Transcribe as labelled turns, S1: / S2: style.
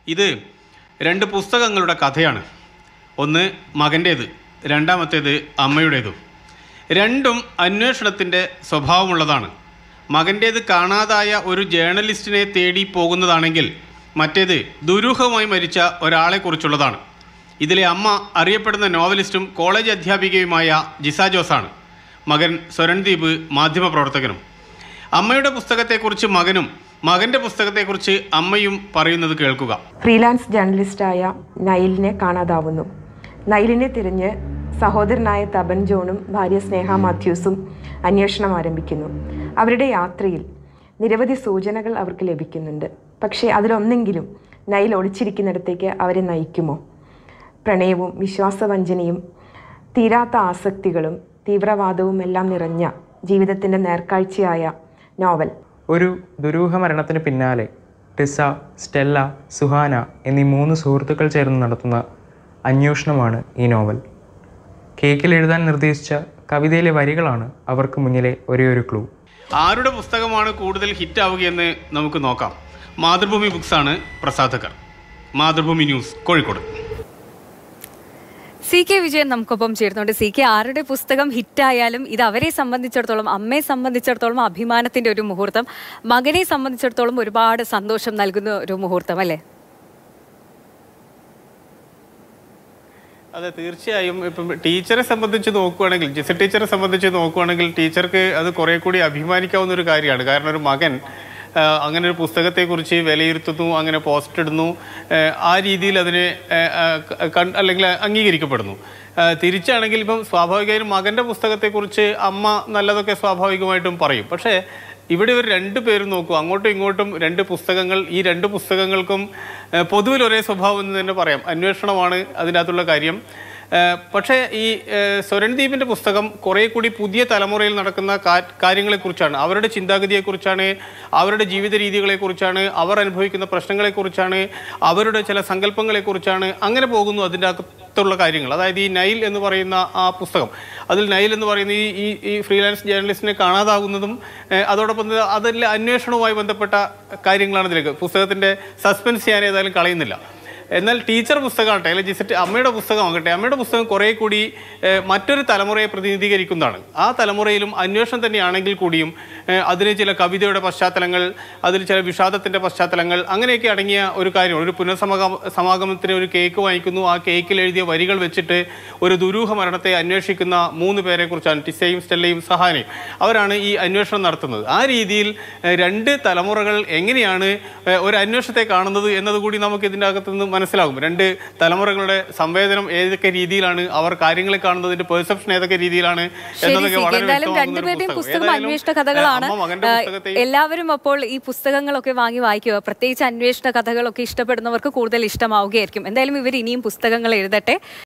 S1: ഇത് രണ്ട് പുസ്തകങ്ങളുടെ കഥയാണ് ഒന്ന് മകൻ്റേത് രണ്ടാമത്തേത് അമ്മയുടേതും രണ്ടും അന്വേഷണത്തിൻ്റെ സ്വഭാവമുള്ളതാണ് മകൻ്റേത് കാണാതായ ഒരു ജേർണലിസ്റ്റിനെ തേടി പോകുന്നതാണെങ്കിൽ മറ്റേത് ദുരൂഹമായി മരിച്ച ഒരാളെക്കുറിച്ചുള്ളതാണ് ഇതിലെ അമ്മ അറിയപ്പെടുന്ന നോവലിസ്റ്റും കോളേജ് അധ്യാപികയുമായ ജിസ ജോസാണ് മകൻ സ്വരൺദീപ് മാധ്യമപ്രവർത്തകനും അമ്മയുടെ പുസ്തകത്തെക്കുറിച്ച് മകനും മകൻ്റെ പുസ്തകത്തെക്കുറിച്ച് അമ്മയും പറയുന്നത് കേൾക്കുക
S2: ഫ്രീലാൻസ് ജേർണലിസ്റ്റായ നൈലിനെ കാണാതാവുന്നു നൈലിനെ തിരഞ്ഞ് സഹോദരനായ തപൻ ജോണും ഭാര്യ സ്നേഹ മാത്യൂസും അന്വേഷണം ആരംഭിക്കുന്നു അവരുടെ യാത്രയിൽ നിരവധി സൂചനകൾ അവർക്ക് ലഭിക്കുന്നുണ്ട് പക്ഷേ അതിലൊന്നെങ്കിലും നൈൽ ഒളിച്ചിരിക്കുന്നിടത്തേക്ക് അവരെ നയിക്കുമോ പ്രണയവും വിശ്വാസവഞ്ചനയും തീരാത്ത ആസക്തികളും തീവ്രവാദവും എല്ലാം നിറഞ്ഞ ജീവിതത്തിൻ്റെ നേർക്കാഴ്ചയായ നോവൽ
S3: ഒരു ദുരൂഹ മരണത്തിന് പിന്നാലെ ടിസ സ്റ്റെല്ല സുഹാന എന്നീ മൂന്ന് സുഹൃത്തുക്കൾ ചേർന്ന് നടത്തുന്ന അന്വേഷണമാണ് ഈ നോവൽ കേക്കിൽ എഴുതാൻ നിർദ്ദേശിച്ച കവിതയിലെ വരികളാണ് അവർക്ക് മുന്നിലെ ഒരേ ഒരു ക്ലൂ
S1: ആരുടെ പുസ്തകമാണ് കൂടുതൽ ഹിറ്റാവുകയെന്ന് നമുക്ക് നോക്കാം മാതൃഭൂമി ബുക്സാണ് പ്രസാധകർ Mathrubhumi news Kozhikode
S4: C K Vijayan നമുക്കൊപ്പം ചേർന്നുണ്ട് സി കെ ആരുടെ പുസ്തകം ഹിറ്റായാലും ഇത് അവരെ സംബന്ധിച്ചിടത്തോളം അമ്മയെ സംബന്ധിച്ചിടത്തോളം അഭിമാനത്തിന്റെ ഒരു മുഹൂർത്തം മകനെ സംബന്ധിച്ചിടത്തോളം ഒരുപാട് സന്തോഷം നൽകുന്ന ഒരു മുഹൂർത്തം അല്ലേ
S1: അതെ തീർച്ചയായും ഇപ്പം ടീച്ചറെ സംബന്ധിച്ച് നോക്കുകയാണെങ്കിൽ ജിസ ടീച്ചറെ സംബന്ധിച്ച് നോക്കുകയാണെങ്കിൽ ടീച്ചർക്ക് അത് കുറെ കൂടി അഭിമാനിക്കാവുന്ന ഒരു കാര്യമാണ് കാരണം ഒരു മകൻ ആ, അങ്ങനെ ഒരു പുസ്തകത്തെക്കുറിച്ച് വിലയിരുത്തുന്നു അങ്ങനെ പോസ്റ്റ് ഇടുന്നു ആ, ആ രീതിയിൽ അതിനെ ആ, ആ, കൺ- അല്ലെങ്കിൽ അംഗീകരിക്കപ്പെടുന്നു ആ, തിരിച്ചാണെങ്കിൽ ഇപ്പം സ്വാഭാവികമായും മകൻ്റെ പുസ്തകത്തെക്കുറിച്ച് അമ്മ നല്ലതൊക്കെ സ്വാഭാവികമായിട്ടും പറയും പക്ഷേ ഇവിടെ ഒരു രണ്ട് പേരും നോക്കൂ അങ്ങോട്ടും ഇങ്ങോട്ടും രണ്ട് പുസ്തകങ്ങൾ ഈ രണ്ട് പുസ്തകങ്ങൾക്കും ഏഹ്, പൊതുവിൽ ഒരേ സ്വഭാവം എന്ന് തന്നെ പറയാം അന്വേഷണമാണ് അതിനകത്തുള്ള കാര്യം ഏഹ്, പക്ഷേ ഈ ഏഹ്, സ്വരൺദീപിൻ്റെ പുസ്തകം കുറേ കൂടി പുതിയ തലമുറയിൽ നടക്കുന്ന കാ- കാര്യങ്ങളെക്കുറിച്ചാണ് അവരുടെ ചിന്താഗതിയെക്കുറിച്ചാണ് അവരുടെ ജീവിത രീതികളെക്കുറിച്ചാണ് അവർ അനുഭവിക്കുന്ന പ്രശ്നങ്ങളെക്കുറിച്ചാണ് അവരുടെ ചില സങ്കല്പങ്ങളെക്കുറിച്ചാണ് അങ്ങനെ പോകുന്നു അതിൻ്റെ അകത്തുള്ള കാര്യങ്ങൾ അതായത് ഈ നൈൽ എന്ന് പറയുന്ന ആ പുസ്തകം അതിൽ നൈൽ എന്ന് പറയുന്ന ഈ ഈ ഈ ഫ്രീലാൻസ് ജേർണലിസ്റ്റിനെ കാണാതാകുന്നതും ഏഹ്, അതോടൊപ്പം തന്നെ അതിലെ അന്വേഷണവുമായി ബന്ധപ്പെട്ട കാര്യങ്ങളാണ് ഇതിലേക്ക് പുസ്തകത്തിൻ്റെ സസ്പെൻസ് ഞാൻ ഏതായാലും കളയുന്നില്ല എന്നാൽ ടീച്ചർ പുസ്തകമാകട്ടെ അല്ലെങ്കിൽ ജിസറ്റ് അമ്മയുടെ പുസ്തകമാകട്ടെ അമ്മയുടെ പുസ്തകം കുറേ കൂടി ഏഹ്, മറ്റൊരു തലമുറയെ പ്രതിനിധീകരിക്കുന്നതാണ് ആ തലമുറയിലും അന്വേഷണം തന്നെയാണെങ്കിൽ കൂടിയും ഏഹ്, അതിന് ചില കവിതയുടെ പശ്ചാത്തലങ്ങൾ അതിൽ ചില വിഷാദത്തിൻ്റെ പശ്ചാത്തലങ്ങൾ അങ്ങനെയൊക്കെ അടങ്ങിയ ഒരു കാര്യം ഒരു പുനഃസമാഗമ സമാഗമത്തിന് ഒരു കേക്ക് വാങ്ങിക്കുന്നു ആ കേക്കിൽ എഴുതിയ വരികൾ വെച്ചിട്ട് ഒരു ദുരൂഹ മരണത്തെ അന്വേഷിക്കുന്ന മൂന്ന് പേരെ കുറിച്ചാണ് ടിസയും സ്റ്റെല്ലയും സഹാനയും അവരാണ് ഈ അന്വേഷണം നടത്തുന്നത് ആ രീതിയിൽ ഏഹ്, രണ്ട് തലമുറകൾ എങ്ങനെയാണ് ഏഹ്, ഒരു അന്വേഷണത്തെ കാണുന്നത് എന്നതുകൂടി നമുക്ക് ഇതിൻ്റെ അകത്ത് നിന്ന് മനസ്സിലാകും രണ്ട് തലമുറകളുടെ സംവേദനം ഏതൊക്കെ രീതിയിലാണ് അവർ കാര്യങ്ങളെ കാണുന്നതിന്റെ പെർസെപ്ഷൻ ഏതൊക്കെ രീതിയിലാണ്
S4: ശരി
S1: എന്നതൊക്കെ
S4: സി കെ
S1: വളരെ
S4: എന്തായാലും
S1: വ്യക്തമാകുന്ന ഒരു
S4: രണ്ടുപേരുടെയും
S1: പുസ്തകം.
S4: പുസ്തകം
S1: ഏതായാലും,
S4: അന്വേഷണ കഥകളാണ്
S1: അമ്മ മകന്റെ
S4: ആ,
S1: പുസ്തകത്തെ
S4: എല്ലാവരും അപ്പോൾ ഈ പുസ്തകങ്ങളൊക്കെ വാങ്ങി വായിക്കുക പ്രത്യേകിച്ച് അന്വേഷണ കഥകളൊക്കെ ഇഷ്ടപ്പെടുന്നവർക്ക് കൂടുതൽ ഇഷ്ടമാവുകയായിരിക്കും എന്തായാലും ഇവർ ഇനിയും പുസ്തകങ്ങൾ എഴുതട്ടെ